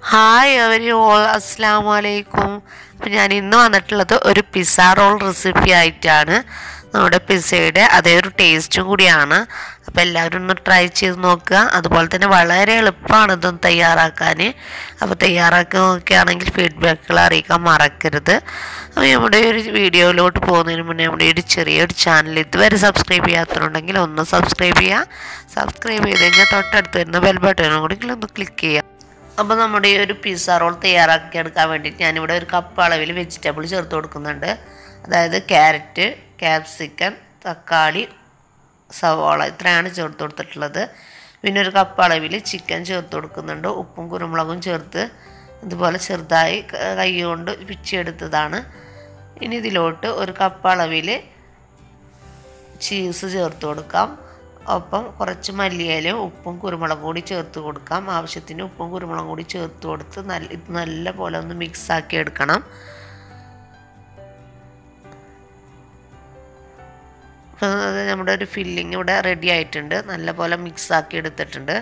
hi അവരി all അസ്സാം വലൈക്കും അപ്പം ഞാൻ ഇന്ന് വന്നിട്ടുള്ളത് ഒരു പിസ്സ റോൾ റെസിപ്പി ആയിട്ടാണ് നമ്മുടെ പിസ്സയുടെ അതേ ഒരു ടേസ്റ്റും കൂടിയാണ് അപ്പോൾ എല്ലാവരും ഒന്ന് ട്രൈ ചെയ്ത് നോക്കുക അതുപോലെ തന്നെ വളരെ എളുപ്പമാണ് ഇതൊന്ന് തയ്യാറാക്കാൻ അപ്പോൾ തയ്യാറാക്കി നോക്കുകയാണെങ്കിൽ ഫീഡ്ബാക്കുകൾ അറിയിക്കാൻ മറക്കരുത് അപ്പോൾ നമ്മുടെ ഒരു വീഡിയോയിലോട്ട് പോകുന്നതിന് മുന്നേ നമ്മുടെ ഒരു ചെറിയൊരു ചാനൽ ഇതുവരെ സബ്സ്ക്രൈബ് ചെയ്യാത്തതുണ്ടെങ്കിൽ ഒന്ന് സബ്സ്ക്രൈബ് ചെയ്യുക സബ്സ്ക്രൈബ് ചെയ്ത് കഴിഞ്ഞാൽ തൊട്ടടുത്ത് വരുന്ന ബെൽ ബട്ടണും കൂടി ഒന്ന് ക്ലിക്ക് ചെയ്യുക അപ്പോൾ നമ്മുടെ ഈ ഒരു പിസ്സ റോൾ തയ്യാറാക്കി എടുക്കാൻ വേണ്ടിയിട്ട് ഞാനിവിടെ ഒരു കപ്പ് അളവിൽ വെജിറ്റബിൾ ചേർത്ത് കൊടുക്കുന്നുണ്ട് അതായത് ക്യാരറ്റ് ക്യാപ്സിക്കൻ തക്കാളി സവാള ഇത്രയാണ് ചേർത്ത് കൊടുത്തിട്ടുള്ളത് പിന്നെ ഒരു കപ്പ് അളവിൽ ചിക്കൻ ചേർത്ത് കൊടുക്കുന്നുണ്ട് ഉപ്പും കുരുമുളകും ചേർത്ത് ഇതുപോലെ ചെറുതായി ക- കൈ കൊണ്ട് പിച്ചെടുത്തതാണ് ഇനി ഇതിലോട്ട് ഒരു കപ്പ് അളവിൽ ചീസ് ചേർത്ത് കൊടുക്കാം ഒപ്പം കുറച്ച് മല്ലിയിലയും ഉപ്പും കുരുമുളകും കൂടി ചേർത്ത് കൊടുക്കാം ആവശ്യത്തിന് ഉപ്പും കുരുമുളകും കൂടി ചേർത്ത് കൊടുത്ത് നല്ല ഇത് നല്ല പോലെ ഒന്ന് മിക്സ് ആക്കി എടുക്കണം അപ്പോൾ അത് നമ്മുടെ ഒരു ഫില്ലിങ് ഇവിടെ റെഡി ആയിട്ടുണ്ട് നല്ല പോലെ മിക്സ് ആക്കി എടുത്തിട്ടുണ്ട്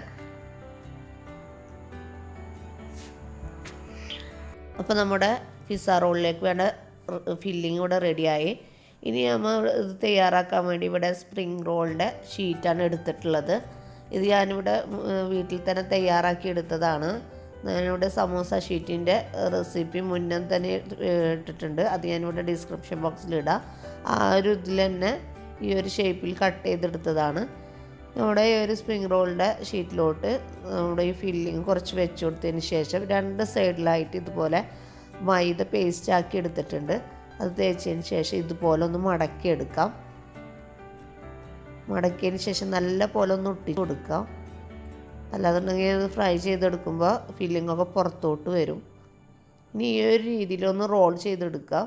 അപ്പോൾ നമ്മുടെ പിസ്സ റോളിലേക്ക് വേണ്ട ഫില്ലിങ് ഇവിടെ റെഡിയായി ഇനി നമ്മൾ ഇത് തയ്യാറാക്കാൻ വേണ്ടി ഇവിടെ സ്പ്രിങ് റോളിൻ്റെ ഷീറ്റാണ് എടുത്തിട്ടുള്ളത് ഇത് ഞാനിവിടെ ഉം, വീട്ടിൽ തന്നെ തയ്യാറാക്കി എടുത്തതാണ് ഞാനിവിടെ സമോസ ഷീറ്റിൻ്റെ റെസിപ്പി മുന്നേ തന്നെ ഏഹ്, ഇട്ടിട്ടുണ്ട് അത് ഞാനിവിടെ ഡിസ്ക്രിപ്ഷൻ ബോക്സിൽ ഇടാം ആ ഒരു ഇതിൽ തന്നെ ഈ ഒരു ഷേപ്പിൽ കട്ട് ചെയ്തെടുത്തതാണ് നമ്മുടെ ഈ ഒരു സ്പ്രിങ് റോളിൻ്റെ ഷീറ്റിലോട്ട് നമ്മുടെ ഈ ഫില്ലിങ് കുറച്ച് വെച്ച് കൊടുത്തതിന് ശേഷം രണ്ട് സൈഡിലായിട്ട് ഇതുപോലെ മൈദ പേസ്റ്റ് ആക്കി എടുത്തിട്ടുണ്ട് അത് തേച്ചതിന് ശേഷം ഇതുപോലെ ഒന്ന് മടക്കി എടുക്കാം മടക്കിയതിന് ശേഷം നല്ല പോലെ ഒന്ന് ഒട്ടി കൊടുക്കാം അല്ലാതുണ്ടെങ്കിൽ അത് ഫ്രൈ ചെയ്തെടുക്കുമ്പോൾ ഫില്ലിംഗ് ഒക്കെ പുറത്തോട്ട് വരും ഇനി ഈ ഒരു രീതിയിലൊന്ന് റോൾ ചെയ്തെടുക്കാം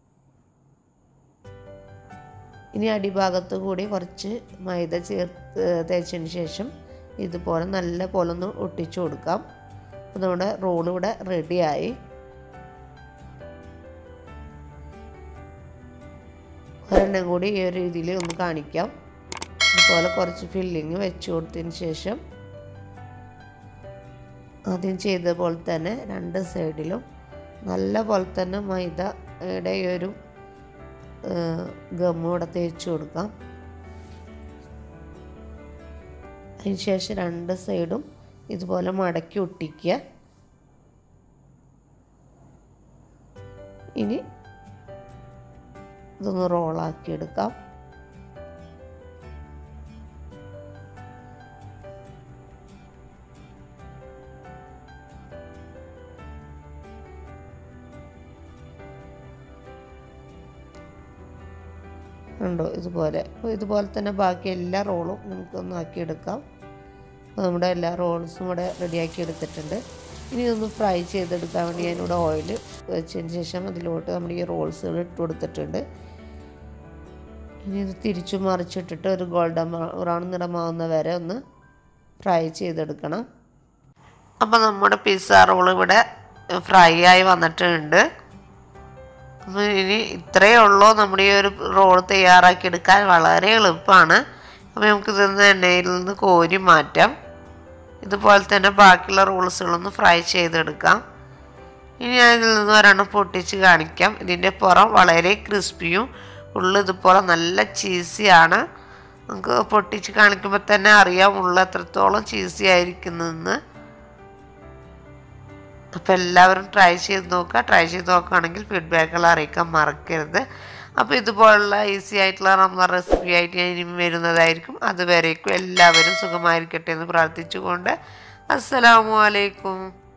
ഇനി അടിഭാഗത്ത് കൂടി കുറച്ച് മൈദ ചേർത്ത് തേച്ചതിന് ശേഷം ഇതുപോലെ നല്ല പോലെ ഒന്ന് ഒട്ടിച്ചു കൊടുക്കാം അപ്പോൾ നമ്മുടെ റോൾ ഇവിടെ റെഡിയായി ഒരെണ്ണം കൂടി ഈ ഒരു രീതിയിൽ ഒന്ന് കാണിക്കാം അതുപോലെ കുറച്ച് ഫില്ലിങ് വെച്ച് കൊടുത്തതിന് ശേഷം ആദ്യം ചെയ്ത പോലെ തന്നെ രണ്ട് സൈഡിലും നല്ല പോലെ തന്നെ മൈദയുടെ ഈ ഒരു ഗമ്മ് ഇവിടെ തേച്ച് കൊടുക്കാം അതിന് ശേഷം രണ്ട് സൈഡും ഇതുപോലെ മടക്കി ഒട്ടിക്കുക ഇനി ഇതൊന്ന് റോളാക്കി എടുക്കാം ഉണ്ടോ ഇതുപോലെ അപ്പോൾ ഇതുപോലെ തന്നെ ബാക്കി എല്ലാ റോളും നമുക്കൊന്ന് ആക്കിയെടുക്കാം അപ്പോൾ നമ്മുടെ എല്ലാ റോൾസും ഇവിടെ റെഡിയാക്കി എടുത്തിട്ടുണ്ട് ഇനി ഇതൊന്ന് ഫ്രൈ ചെയ്തെടുക്കാൻ വേണ്ടി ഞാനിവിടെ ഓയിൽ വെച്ചതിന് ശേഷം അതിലോട്ട് നമ്മുടെ ഈ റോൾസുകൾ ഇട്ട് കൊടുത്തിട്ടുണ്ട് ഇനി ഇത് തിരിച്ചു മറിച്ചിട്ടിട്ട് ഒരു ഗോൾഡൻ ബ്രൗൺ നിറമാവുന്ന വരെ ഒന്ന് ഫ്രൈ ചെയ്തെടുക്കണം അപ്പോൾ നമ്മുടെ പിസ്സ റോൾ ഇവിടെ ഫ്രൈ ആയി വന്നിട്ടുണ്ട് അപ്പോൾ ഇനി ഇത്രയേ ഉള്ളൂ നമ്മുടെ ഈ ഒരു റോൾ തയ്യാറാക്കി എടുക്കാൻ വളരെ എളുപ്പമാണ് അപ്പോൾ നമുക്ക് ഇതൊന്ന് എണ്ണയിൽ നിന്ന് കോരി മാറ്റാം ഇതുപോലെ തന്നെ ബാക്കിയുള്ള റോൾസുകളൊന്ന് ഫ്രൈ ചെയ്തെടുക്കാം ഇനി ഞാൻ ഇതിൽ നിന്ന് ഒരെണ്ണം പൊട്ടിച്ച് കാണിക്കാം ഇതിൻ്റെ പുറം വളരെ ക്രിസ്പിയും ഉള്ളു ഇതുപോലെ നല്ല ചീസിയാണ് നമുക്ക് പൊട്ടിച്ച് കാണിക്കുമ്പോൾ തന്നെ അറിയാം ഉള്ള എത്രത്തോളം ചീസി ആയിരിക്കുന്നെന്ന് അപ്പോൾ എല്ലാവരും ട്രൈ ചെയ്ത് നോക്കുക ട്രൈ ചെയ്ത് നോക്കുകയാണെങ്കിൽ ഫീഡ്ബാക്കുകൾ അറിയിക്കാൻ മറക്കരുത് അപ്പോൾ ഇതുപോലുള്ള ഈസി ആയിട്ടുള്ള നമ്മളെ റെസിപ്പി ആയിട്ട് ഞാൻ ഇനി വരുന്നതായിരിക്കും അതുവരേക്കും എല്ലാവരും സുഖമായിരിക്കട്ടെ എന്ന് പ്രാർത്ഥിച്ചുകൊണ്ട് അസ്സലാമു അലൈക്കും